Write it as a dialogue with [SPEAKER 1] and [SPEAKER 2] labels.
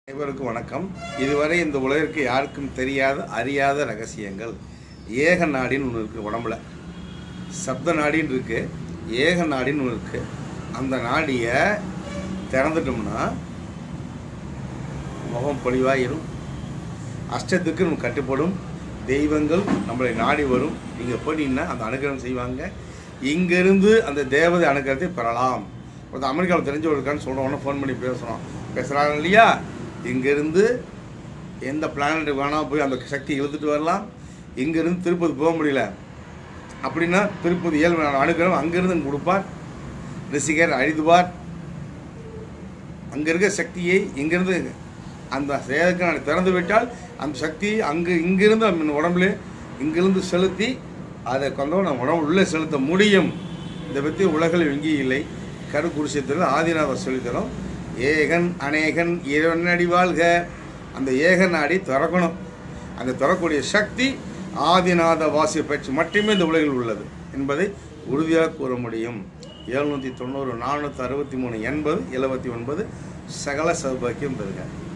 [SPEAKER 1] அனைவருக்கும் வணக்கம் இதுவரை இந்த உலகிற்கு யாருக்கும் தெரியாத அறியாத ரகசியங்கள் ஏக நாடின்னு ஒன்று இருக்குது உடம்புல சப்த நாடின்னு இருக்கு ஏக நாடின்னு ஒன்று இருக்கு அந்த நாடியை திறந்துட்டோம்னா முகம் பொலிவாயிரும் அஷ்டத்துக்கு நம்ம கட்டுப்படும் தெய்வங்கள் நம்மளை நாடி வரும் நீங்கள் போனீங்கன்னா அந்த அனுகிரகம் செய்வாங்க இங்கிருந்து அந்த தேவதை அனுகிரகத்தை பெறலாம் ஒரு அமெரிக்காவில் தெரிஞ்சவர் இருக்கான்னு சொல்கிறவொன்னே ஃபோன் பண்ணி பேசுகிறோம் பேசுகிறாங்க இல்லையா இங்கேருந்து எந்த பிளானட் வேணால் போய் அந்த சக்தி இழுத்துட்டு வரலாம் இங்கேருந்து திருப்பதி போக முடியல அப்படின்னா திருப்பதி ஏழு மணி நேரம் அனுகிரகம் அங்கேருந்து கொடுப்பார் ரிஷிகர் அழிதுவார் அங்கே இருக்க சக்தியை இங்கிருந்து அந்த சேதத்தை நான் திறந்து விட்டால் அந்த சக்தி அங்கே இங்கிருந்து நம்ம உடம்புல இங்கிருந்து செலுத்தி அதை கொண்டு நம்ம உடம்பு உள்ளே செலுத்த முடியும் இதை பற்றி உலகில் எங்கேயும் இல்லை கருக்குடிசத்தில் ஆதிநாதர் சொல்லித்தரும் ஏகன் அநேகன் இறைவன் அடி வாழ்க அந்த ஏக நாடி திறக்கணும் அந்த திறக்கக்கூடிய சக்தி ஆதிநாத வாசிய பயிற்சி மட்டுமே இந்த உலகில் உள்ளது என்பதை உறுதியாக கூற முடியும் எழுநூற்றி தொண்ணூறு நானூற்றி அறுபத்தி மூணு எண்பது எழுபத்தி ஒன்பது சகல சௌபாக்கியம் பெறுக